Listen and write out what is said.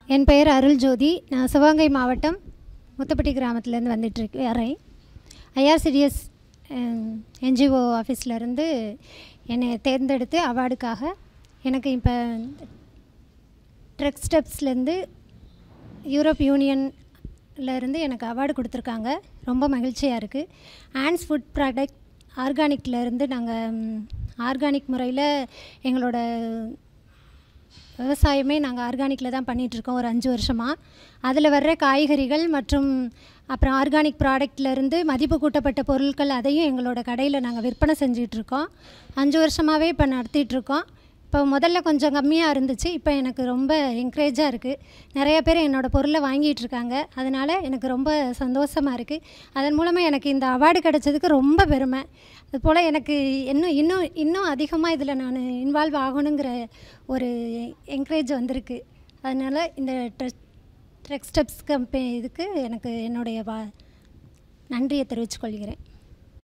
என் பெயர் அருள் ஜோதி நான் சிவகங்கை மாவட்டம் முத்தப்பட்டி கிராமத்துலேருந்து வந்துட்டுருக்கு வரேன் ஐஆர்சிடிஎஸ் என்ஜிஓ ஆஃபீஸ்லேருந்து என்னை தேர்ந்தெடுத்து அவார்டுக்காக எனக்கு இப்போ ட்ரெக் ஸ்டெப்ஸ்லேருந்து யூரோப் யூனியன்ல இருந்து எனக்கு அவார்டு கொடுத்துருக்காங்க ரொம்ப மகிழ்ச்சியாக இருக்குது ஆன்ஸ் ஃபுட் ப்ராடக்ட் ஆர்கானிக்லேருந்து நாங்கள் ஆர்கானிக் முறையில் எங்களோட விவசாயமே நாங்கள் ஆர்கானிக்கில் தான் பண்ணிகிட்ருக்கோம் ஒரு அஞ்சு வருஷமாக அதில் வர்ற காய்கறிகள் மற்றும் அப்புறம் ஆர்கானிக் ப்ராடக்ட்லேருந்து மதிப்பு கூட்டப்பட்ட பொருட்கள் அதையும் எங்களோட கடையில் நாங்கள் விற்பனை செஞ்சிகிட்ருக்கோம் அஞ்சு வருஷமாகவே இப்போ நடத்திட்டுருக்கோம் இப்போ முதல்ல கொஞ்சம் கம்மியாக இருந்துச்சு இப்போ எனக்கு ரொம்ப என்கரேஜாக இருக்குது நிறைய பேர் என்னோடய பொருளை வாங்கிட்டு இருக்காங்க அதனால் எனக்கு ரொம்ப சந்தோஷமாக இருக்குது அதன் மூலமாக எனக்கு இந்த அவார்டு கிடச்சதுக்கு ரொம்ப பெருமை அதுபோல் எனக்கு இன்னும் இன்னும் இன்னும் அதிகமாக இதில் நான் இன்வால்வ் ஆகணுங்கிற ஒரு என்கரேஜ் வந்திருக்கு அதனால் இந்த ட்ரெக் ட்ரெக் ஸ்டெப்ஸ் கம்பெனி இதுக்கு எனக்கு என்னுடைய வா நன்றியை தெரிவித்துக் கொள்கிறேன்